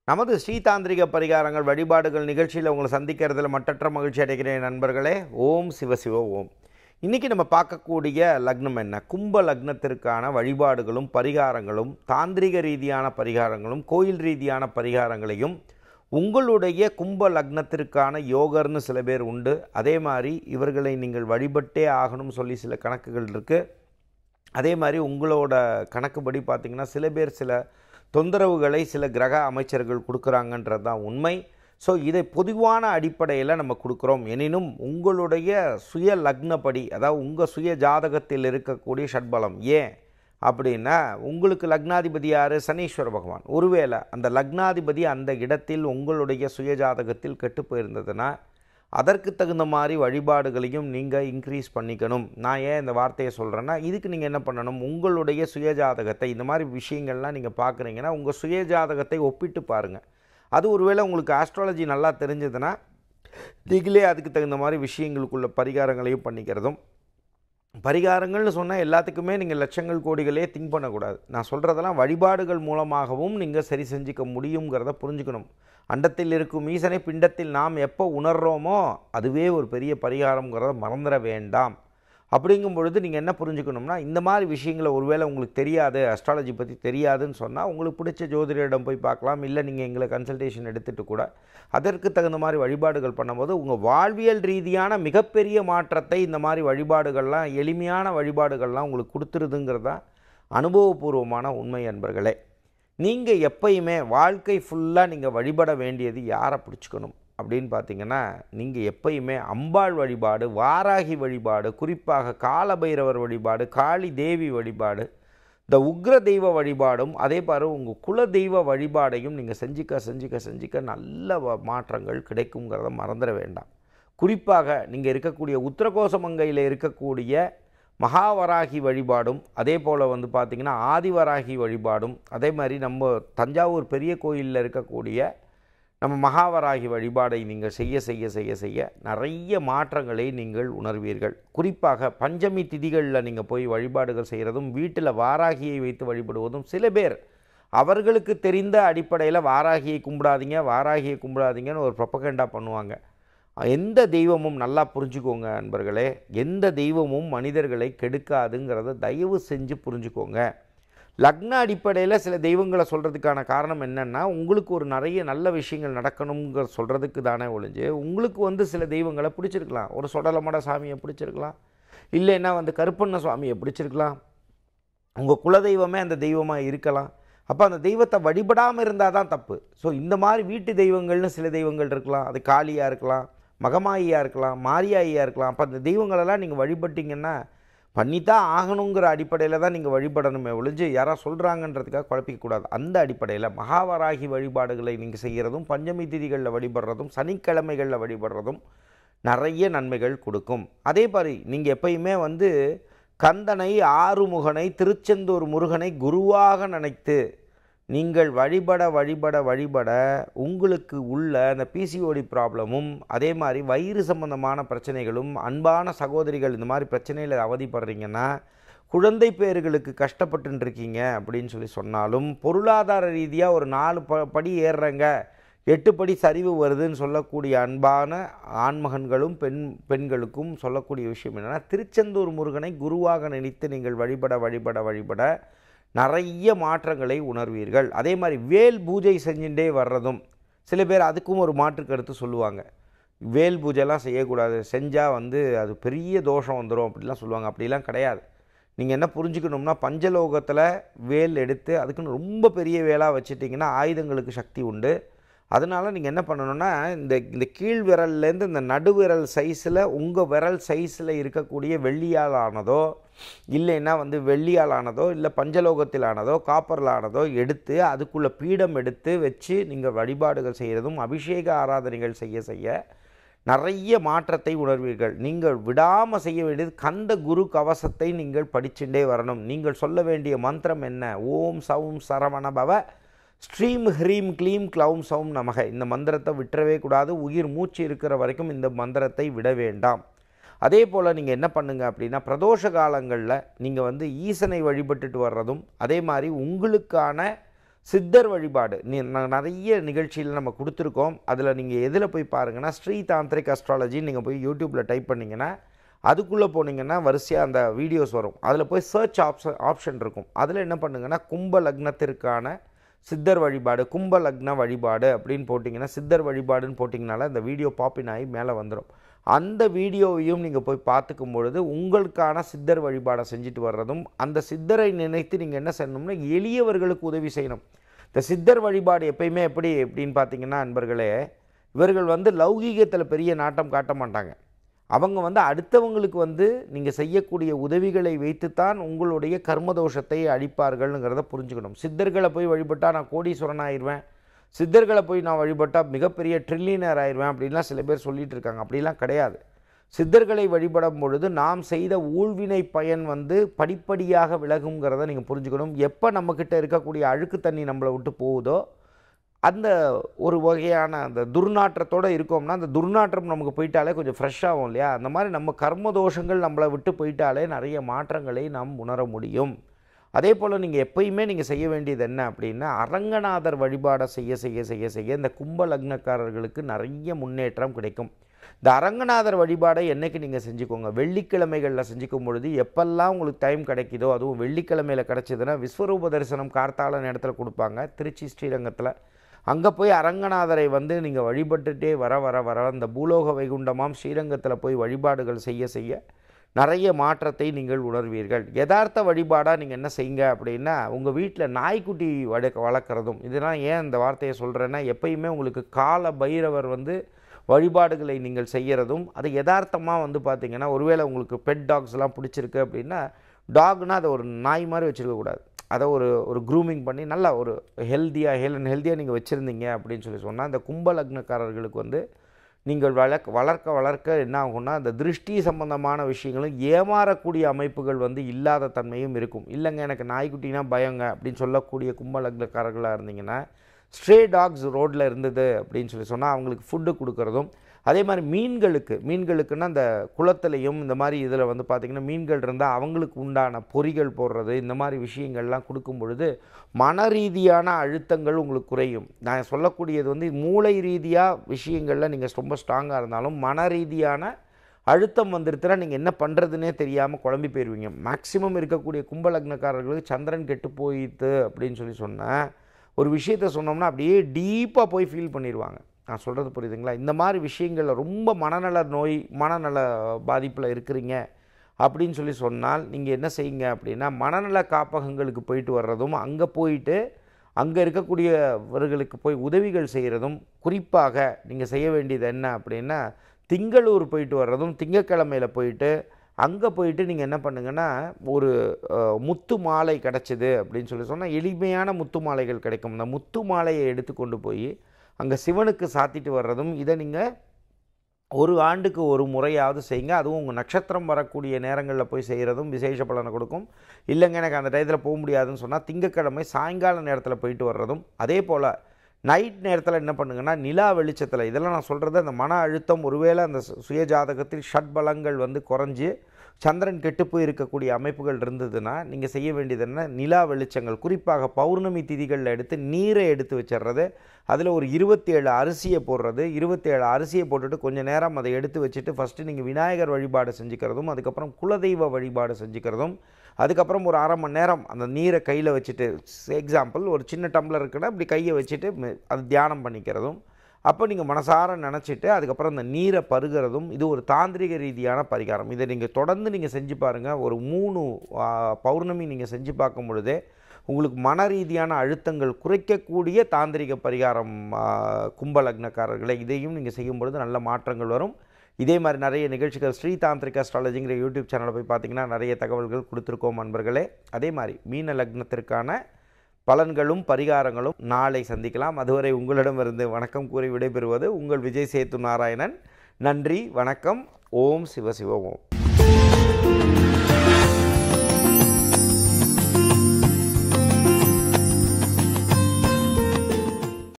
நமது ஸ்ரீதாந்திரிக பரிகாரங்கள் வழிபாடுகள் நிகழ்ச்சியில் உங்களை சந்திக்கிறதுல மட்டற்ற மகிழ்ச்சி அடைகிறேன் நண்பர்களே ஓம் சிவசிவ ஓம் இன்றைக்கி நம்ம பார்க்கக்கூடிய லக்னம் என்ன கும்ப லக்னத்திற்கான வழிபாடுகளும் பரிகாரங்களும் தாந்திரிக ரீதியான பரிகாரங்களும் கோயில் ரீதியான பரிகாரங்களையும் உங்களுடைய கும்ப லக்னத்திற்கான யோகர்னு சில பேர் உண்டு அதே மாதிரி இவர்களை நீங்கள் வழிபட்டே ஆகணும்னு சொல்லி சில கணக்குகள் இருக்குது அதே மாதிரி உங்களோட கணக்குப்படி பார்த்திங்கன்னா சில பேர் சில தொந்தரவுகளை சில கிரக அமைச்சர்கள் கொடுக்குறாங்கன்றது தான் உண்மை ஸோ இதை பொதுவான அடிப்படையில் நம்ம கொடுக்குறோம் எனினும் உங்களுடைய சுய லக்னப்படி அதாவது உங்கள் சுய ஜாதகத்தில் இருக்கக்கூடிய ஷட்பலம் ஏன் அப்படின்னா உங்களுக்கு லக்னாதிபதி யார் சனீஸ்வர பகவான் ஒருவேளை அந்த லக்னாதிபதி அந்த இடத்தில் உங்களுடைய சுய ஜாதகத்தில் கெட்டு போயிருந்ததுன்னா அதற்கு தகுந்த மாதிரி வழிபாடுகளையும் நீங்கள் இன்க்ரீஸ் பண்ணிக்கணும் நான் ஏன் இந்த வார்த்தையை சொல்கிறேன்னா இதுக்கு நீங்கள் என்ன பண்ணணும் உங்களுடைய சுயஜாதகத்தை இந்த மாதிரி விஷயங்கள்லாம் நீங்கள் பார்க்குறீங்கன்னா உங்கள் சுயஜாதகத்தை ஒப்பிட்டு பாருங்கள் அது ஒருவேளை உங்களுக்கு ஆஸ்ட்ராலஜி நல்லா தெரிஞ்சதுன்னா நீங்களே அதுக்கு தகுந்த மாதிரி விஷயங்களுக்குள்ள பரிகாரங்களையும் பண்ணிக்கிறதும் பரிகாரங்கள்னு சொன்னால் எல்லாத்துக்குமே நீங்கள் லட்சங்கள் கோடிகளே திங்க் பண்ணக்கூடாது நான் சொல்கிறதெல்லாம் வழிபாடுகள் மூலமாகவும் நீங்கள் சரி செஞ்சுக்க முடியுங்கிறத புரிஞ்சுக்கணும் அண்டத்தில் இருக்கும் ஈசனை பிண்டத்தில் நாம் எப்போ உணர்றோமோ அதுவே ஒரு பெரிய பரிகாரங்கிறத மறந்துட வேண்டாம் அப்படிங்கும் பொழுது நீங்கள் என்ன புரிஞ்சுக்கணும்னா இந்த மாதிரி விஷயங்களை ஒருவேளை உங்களுக்கு தெரியாது அஸ்ட்ராலஜி பற்றி தெரியாதுன்னு சொன்னால் உங்களுக்கு பிடிச்ச ஜோதிடரிடம் போய் பார்க்கலாம் இல்லை நீங்கள் எங்களை கன்சல்டேஷன் எடுத்துகிட்டு கூட அதற்கு தகுந்த மாதிரி வழிபாடுகள் பண்ணும்போது உங்கள் வாழ்வியல் ரீதியான மிகப்பெரிய மாற்றத்தை இந்த மாதிரி வழிபாடுகள்லாம் எளிமையான வழிபாடுகள்லாம் உங்களுக்கு கொடுத்துருதுங்கிறது தான் அனுபவபூர்வமான உண்மை அன்பர்களே நீங்கள் எப்பயுமே வாழ்க்கை ஃபுல்லாக நீங்கள் வழிபட வேண்டியது யாரை பிடிச்சிக்கணும் அப்படின்னு பார்த்தீங்கன்னா நீங்கள் எப்பயுமே அம்பாள் வழிபாடு வாராகி வழிபாடு குறிப்பாக காலபைரவர் வழிபாடு காளி தேவி வழிபாடு இந்த உக்ர தெய்வ வழிபாடும் அதே பாரு உங்கள் குல தெய்வ வழிபாடையும் நீங்கள் செஞ்சுக்க செஞ்சுக்க செஞ்சுக்க நல்ல வ- மாற்றங்கள் கிடைக்குங்கிறத மறந்துட வேண்டாம் குறிப்பாக நீங்கள் இருக்கக்கூடிய உத்தரகோசமங்கையில் இருக்கக்கூடிய மகாவராகி வழிபாடும் அதே போல் வந்து பார்த்திங்கன்னா ஆதிவராகி வழிபாடும் அதே மாதிரி நம்ம தஞ்சாவூர் பெரிய கோயிலில் இருக்கக்கூடிய நம்ம மகாவராகி வழிபாடை நீங்கள் செய்ய செய்ய செய்ய செய்ய நிறைய மாற்றங்களை நீங்கள் உணர்வீர்கள் குறிப்பாக பஞ்சமி திதிகளில் நீங்கள் போய் வழிபாடுகள் செய்கிறதும் வீட்டில் வாராகியை வைத்து வழிபடுவதும் சில பேர் அவர்களுக்கு தெரிந்த அடிப்படையில் வாராகியை கும்பிடாதீங்க வாராகியை கும்பிடாதீங்கன்னு ஒரு ப்ரொப்பகண்டா பண்ணுவாங்க எந்த தெய்வமும் நல்லா புரிஞ்சுக்கோங்க நண்பர்களே எந்த தெய்வமும் மனிதர்களை கெடுக்காதுங்கிறத தயவு செஞ்சு புரிஞ்சுக்கோங்க லக்ன அடிப்படையில் சில தெய்வங்களை சொல்கிறதுக்கான காரணம் என்னென்னா உங்களுக்கு ஒரு நிறைய நல்ல விஷயங்கள் நடக்கணுங்கிற சொல்கிறதுக்கு தானே ஒழிஞ்சு உங்களுக்கு வந்து சில தெய்வங்களை பிடிச்சிருக்கலாம் ஒரு சொடலமட சாமியை பிடிச்சிருக்கலாம் இல்லைன்னா வந்து கருப்பண்ண சுவாமியை பிடிச்சிருக்கலாம் உங்கள் குலதெய்வமே அந்த தெய்வமாக இருக்கலாம் அப்போ அந்த தெய்வத்தை வழிபடாமல் இருந்தால் தான் தப்பு ஸோ இந்த மாதிரி வீட்டு தெய்வங்கள்னு சில தெய்வங்கள் இருக்கலாம் அது காளியாக இருக்கலாம் மகமாயியாக இருக்கலாம் மாரியாயியாக இருக்கலாம் அப்போ அந்த தெய்வங்களெல்லாம் நீங்கள் வழிபட்டீங்கன்னா பண்ணித்தான் ஆகணுங்கிற அடிப்படையில் தான் நீங்கள் வழிபடணுமே ஒழிஞ்சு யாரோ சொல்கிறாங்கன்றதுக்காக குழப்பிக்கக்கூடாது அந்த அடிப்படையில் மகாவராகி வழிபாடுகளை நீங்கள் செய்கிறதும் பஞ்சமி திதிகளில் வழிபடுறதும் சனிக்கிழமைகளில் வழிபடுறதும் நிறைய நன்மைகள் கொடுக்கும் அதே மாதிரி நீங்கள் எப்பயுமே வந்து கந்தனை ஆறுமுகனை திருச்செந்தூர் முருகனை குருவாக நினைத்து நீங்கள் வழிபட வழிபட வழிபட உங்களுக்கு உள்ள அந்த பிசிஓடி ப்ராப்ளமும் அதே மாதிரி வயிறு சம்பந்தமான பிரச்சனைகளும் அன்பான சகோதரிகள் இந்த மாதிரி பிரச்சனையில் அவதிப்படுறீங்கன்னா குழந்தை பேர்களுக்கு கஷ்டப்பட்டு இருக்கீங்க அப்படின்னு சொல்லி சொன்னாலும் பொருளாதார ரீதியாக ஒரு நாலு ப படி ஏறுறங்க எட்டு படி சரிவு வருதுன்னு சொல்லக்கூடிய அன்பான ஆண்மகன்களும் பெண் பெண்களுக்கும் சொல்லக்கூடிய விஷயம் என்னென்னா திருச்செந்தூர் முருகனை குருவாக நினைத்து நீங்கள் வழிபட வழிபட வழிபட நிறைய மாற்றங்களை உணர்வீர்கள் அதே மாதிரி வேல் பூஜை செஞ்சுட்டே வர்றதும் சில பேர் அதுக்கும் ஒரு மாற்று கருத்து சொல்லுவாங்க வேல் பூஜைலாம் செய்யக்கூடாது செஞ்சால் வந்து அது பெரிய தோஷம் வந்துடும் அப்படிலாம் சொல்லுவாங்க அப்படிலாம் கிடையாது நீங்கள் என்ன புரிஞ்சுக்கணும்னா பஞ்சலோகத்தில் வேல் எடுத்து அதுக்குன்னு ரொம்ப பெரிய வேலாக வச்சுட்டிங்கன்னா ஆயுதங்களுக்கு சக்தி உண்டு அதனால் நீங்கள் என்ன பண்ணணும்னா இந்த இந்த கீழ் விரல்லேருந்து இந்த நடுவிரல் சைஸில் உங்கள் விரல் சைஸில் இருக்கக்கூடிய வெள்ளியால் ஆனதோ இல்லைன்னா வந்து வெள்ளியால் ஆனதோ இல்லை பஞ்சலோகத்தில் ஆனதோ காப்பரில் ஆனதோ எடுத்து அதுக்குள்ளே பீடம் எடுத்து வச்சு நீங்கள் வழிபாடுகள் செய்கிறதும் அபிஷேக ஆராதனைகள் செய்ய செய்ய நிறைய மாற்றத்தை உணர்வீர்கள் நீங்கள் விடாமல் செய்ய வேண்டியது கந்த குரு கவசத்தை நீங்கள் படிச்சுட்டே வரணும் நீங்கள் சொல்ல வேண்டிய மந்திரம் என்ன ஓம் சவும் சரவண பவ ஸ்ரீம் ஹ்ரீம் க்ளீம் க்ளௌம் சௌம் நமக இந்த மந்திரத்தை விட்டுறவே கூடாது உயிர் மூச்சு இருக்கிற வரைக்கும் இந்த மந்திரத்தை விட வேண்டாம் அதே போல் நீங்கள் என்ன பண்ணுங்க அப்படின்னா பிரதோஷ காலங்களில் நீங்கள் வந்து ஈசனை வழிபட்டுட்டு வர்றதும் அதே மாதிரி உங்களுக்கான சித்தர் வழிபாடு நீ நான் நிறைய நிகழ்ச்சியில் நம்ம கொடுத்துருக்கோம் அதில் நீங்கள் எதில் போய் பாருங்கன்னா ஸ்ரீ தாந்திரிக் அஸ்ட்ராலஜி நீங்கள் போய் யூடியூப்பில் டைப் பண்ணிங்கன்னா அதுக்குள்ளே போனீங்கன்னா வரிசையாக அந்த வீடியோஸ் வரும் அதில் போய் சர்ச் ஆப்ஷன் ஆப்ஷன் இருக்கும் அதில் என்ன பண்ணுங்கன்னா கும்ப லக்னத்திற்கான சித்தர் வழிபாடு கும்ப லக்ன வழிபாடு அப்படின்னு போட்டிங்கன்னா சித்தர் வழிபாடுன்னு போட்டிங்கனால இந்த வீடியோ பாப்பின் ஆகி மேலே வந்துடும் அந்த வீடியோவையும் நீங்கள் போய் பார்த்துக்கும் பொழுது உங்களுக்கான சித்தர் வழிபாடை செஞ்சுட்டு வர்றதும் அந்த சித்தரை நினைத்து நீங்கள் என்ன செய்யணும்னா எளியவர்களுக்கு உதவி செய்யணும் இந்த சித்தர் வழிபாடு எப்பயுமே எப்படி எப்படின்னு பார்த்தீங்கன்னா நண்பர்களே இவர்கள் வந்து லௌகீகத்தில் பெரிய நாட்டம் காட்ட மாட்டாங்க அவங்க வந்து அடுத்தவங்களுக்கு வந்து நீங்கள் செய்யக்கூடிய உதவிகளை வைத்துத்தான் உங்களுடைய கர்மதோஷத்தை அழிப்பார்கள்ங்கிறத புரிஞ்சுக்கணும் சித்தர்களை போய் வழிபட்டால் நான் கோடீஸ்வரன் ஆயிடுவேன் சித்தர்களை போய் நான் வழிபட்டால் மிகப்பெரிய ட்ரில்லியனர் ஆயிடுவேன் அப்படின்லாம் சில பேர் சொல்லிட்டு இருக்காங்க அப்படிலாம் கிடையாது சித்தர்களை வழிபடும் பொழுது நாம் செய்த ஊழ்வினை பயன் வந்து படிப்படியாக விலகுங்கிறத நீங்கள் புரிஞ்சுக்கணும் எப்போ நம்மக்கிட்ட இருக்கக்கூடிய அழுக்கு தண்ணி நம்மளை விட்டு போகுதோ அந்த ஒரு வகையான அந்த துர்நாற்றத்தோடு இருக்கோம்னா அந்த துர்நாற்றம் நமக்கு போயிட்டாலே கொஞ்சம் ஃப்ரெஷ் ஆகும் இல்லையா அந்த மாதிரி நம்ம கர்ம தோஷங்கள் நம்மளை விட்டு போயிட்டாலே நிறைய மாற்றங்களை நாம் உணர முடியும் அதே போல் நீங்கள் எப்பயுமே நீங்கள் செய்ய வேண்டியது என்ன அப்படின்னா அரங்கநாதர் வழிபாடை செய்ய செய்ய செய்ய செய்ய இந்த கும்ப லக்னக்காரர்களுக்கு நிறைய முன்னேற்றம் கிடைக்கும் இந்த அரங்கநாதர் வழிபாடை என்னைக்கு நீங்கள் செஞ்சுக்கோங்க வெள்ளிக்கிழமைகளில் செஞ்சுக்கும் பொழுது எப்பெல்லாம் உங்களுக்கு டைம் கிடைக்குதோ அதுவும் வெள்ளிக்கிழமையில் கிடச்சிதுன்னா விஸ்வரூப தரிசனம் கார்த்தால நேரத்தில் கொடுப்பாங்க திருச்சி ஸ்ரீரங்கத்தில் அங்கே போய் அரங்கநாதரை வந்து நீங்கள் வழிபட்டுட்டே வர வர வர அந்த பூலோக வைகுண்டமாம் ஸ்ரீரங்கத்தில் போய் வழிபாடுகள் செய்ய செய்ய நிறைய மாற்றத்தை நீங்கள் உணர்வீர்கள் யதார்த்த வழிபாடாக நீங்கள் என்ன செய்யுங்க அப்படின்னா உங்கள் வீட்டில் நாய்க்குட்டி வள வளர்க்குறதும் இதெல்லாம் ஏன் இந்த வார்த்தையை சொல்கிறேன்னா எப்பயுமே உங்களுக்கு கால பைரவர் வந்து வழிபாடுகளை நீங்கள் செய்கிறதும் அது யதார்த்தமாக வந்து பார்த்தீங்கன்னா ஒருவேளை உங்களுக்கு பெட் டாக்ஸ்லாம் பிடிச்சிருக்கு அப்படின்னா டாக்னால் அதை ஒரு நாய் மாதிரி வச்சுருக்கக்கூடாது அதை ஒரு ஒரு க்ரூமிங் பண்ணி நல்லா ஒரு ஹெல்த்தியாக ஹெல் ஹெல்த்தியாக நீங்கள் வச்சுருந்தீங்க அப்படின்னு சொல்லி சொன்னால் இந்த கும்ப லக்னக்காரர்களுக்கு வந்து நீங்கள் வளர்க்க வளர்க்க வளர்க்க என்ன ஆகும்னா அந்த திருஷ்டி சம்பந்தமான விஷயங்களும் ஏமாறக்கூடிய அமைப்புகள் வந்து இல்லாத தன்மையும் இருக்கும் இல்லைங்க எனக்கு நாய்க்குட்டினா பயங்க அப்படின்னு சொல்லக்கூடிய கும்ப லக்னக்காரர்களாக இருந்தீங்கன்னா ஸ்ட்ரே டாக்ஸ் ரோட்டில் இருந்தது அப்படின்னு சொல்லி சொன்னால் அவங்களுக்கு ஃபுட்டு கொடுக்குறதும் அதே மாதிரி மீன்களுக்கு மீன்களுக்குன்னா அந்த குளத்துலையும் இந்த மாதிரி இதில் வந்து பார்த்திங்கன்னா மீன்கள் இருந்தால் அவங்களுக்கு உண்டான பொறிகள் போடுறது இந்த மாதிரி விஷயங்கள்லாம் கொடுக்கும் பொழுது மன ரீதியான அழுத்தங்கள் உங்களுக்கு குறையும் நான் சொல்லக்கூடியது வந்து மூளை ரீதியாக விஷயங்களில் நீங்கள் ரொம்ப ஸ்ட்ராங்காக இருந்தாலும் மன ரீதியான அழுத்தம் வந்துருச்சுன்னா நீங்கள் என்ன பண்ணுறதுனே தெரியாமல் குழம்பி போயிடுவீங்க மேக்ஸிமம் இருக்கக்கூடிய கும்பலக்னக்காரர்களுக்கு சந்திரன் கெட்டு போயிட்டு அப்படின்னு சொல்லி சொன்னேன் ஒரு விஷயத்த சொன்னோம்னா அப்படியே டீப்பாக போய் ஃபீல் பண்ணிடுவாங்க நான் சொல்கிறது புரியுதுங்களா இந்த மாதிரி விஷயங்களில் ரொம்ப மனநல நோய் மனநல பாதிப்பில் இருக்கிறீங்க அப்படின்னு சொல்லி சொன்னால் நீங்கள் என்ன செய்யுங்க அப்படின்னா மனநல காப்பகங்களுக்கு போயிட்டு வர்றதும் அங்கே போயிட்டு அங்கே இருக்கக்கூடியவர்களுக்கு போய் உதவிகள் செய்கிறதும் குறிப்பாக நீங்கள் செய்ய வேண்டியது என்ன அப்படின்னா திங்களூர் போயிட்டு வர்றதும் திங்கக்கிழமையில் போயிட்டு அங்கே போயிட்டு நீங்கள் என்ன பண்ணுங்கன்னா ஒரு அஹ், முத்து மாலை கிடச்சிது அப்படின்னு சொல்லி சொன்னால் எளிமையான முத்து மாலைகள் கிடைக்கும் அந்த முத்து மாலையை எடுத்து கொண்டு போய் அங்கே சிவனுக்கு சாத்திட்டு வர்றதும் இதை நீங்கள் ஒரு ஆண்டுக்கு ஒரு முறையாவது செய்யுங்க அதுவும் உங்கள் நட்சத்திரம் வரக்கூடிய நேரங்களில் போய் செய்கிறதும் விசேஷ பலனை கொடுக்கும் இல்லைங்க எனக்கு அந்த டயத்தில் போக முடியாதுன்னு சொன்னால் திங்கக்கிழமை சாயங்கால நேரத்தில் போயிட்டு வர்றதும் அதே போல் நைட் நேரத்தில் என்ன பண்ணுங்கன்னா நிலா வெளிச்சத்தில் இதெல்லாம் நான் சொல்கிறது அந்த மன அழுத்தம் ஒருவேளை அந்த சு- சுயஜாதகத்தில் ஷட்பலங்கள் வந்து குறைஞ்சு சந்திரன் கெட்டு போய் இருக்கக்கூடிய அமைப்புகள் இருந்ததுன்னா நீங்கள் செய்ய வேண்டியது என்ன நிலா வெளிச்சங்கள் குறிப்பாக பௌர்ணமி திதிகளில் எடுத்து நீரை எடுத்து வச்சிடுறது அதில் ஒரு இருபத்தேழு அரிசியை போடுறது இருபத்தேழு அரிசியை போட்டுட்டு கொஞ்சம் நேரம் அதை எடுத்து வச்சுட்டு ஃபஸ்ட்டு நீங்கள் விநாயகர் வழிபாடு செஞ்சுக்கிறதும் அதுக்கப்புறம் குலதெய்வ வழிபாடு செஞ்சுக்கிறதும் அதுக்கப்புறம் ஒரு அரை மணி நேரம் அந்த நீரை கையில் வச்சுட்டு எக்ஸாம்பிள் ஒரு சின்ன டம்ளர் இருக்குன்னா அப்படி கையை வச்சுட்டு மெ- அது தியானம் பண்ணிக்கிறதும் அப்போ நீங்கள் மனசார நினச்சிட்டு அதுக்கப்புறம் அந்த நீரை பருகிறதும் இது ஒரு தாந்திரிக ரீதியான பரிகாரம் இதை நீங்கள் தொடர்ந்து நீங்கள் செஞ்சு பாருங்கள் ஒரு மூணு ஆ, பௌர்ணமி நீங்கள் செஞ்சு பார்க்கும் பொழுதே உங்களுக்கு மன ரீதியான அழுத்தங்கள் குறைக்கக்கூடிய தாந்திரிக பரிகாரம் ஆ, கும்ப லக்னக்காரர்களை இதையும் நீங்கள் செய்யும் பொழுது நல்ல மாற்றங்கள் வரும் இதே மாதிரி நிறைய நிகழ்ச்சிகள் ஸ்ரீ தாந்திரிக் அஸ்ட்ராலஜிங்கிற யூடியூப் சேனலை போய் பார்த்தீங்கன்னா நிறைய தகவல்கள் கொடுத்துருக்கோம் நண்பர்களே அதே மாதிரி மீன லக்னத்திற்கான பலன்களும் பரிகாரங்களும் நாளை சந்திக்கலாம் அதுவரை உங்களிடமிருந்து வணக்கம் கூறி விடைபெறுவது உங்கள் விஜய் சேத்து நாராயணன் நன்றி வணக்கம் ஓம் சிவ சிவ ஓம்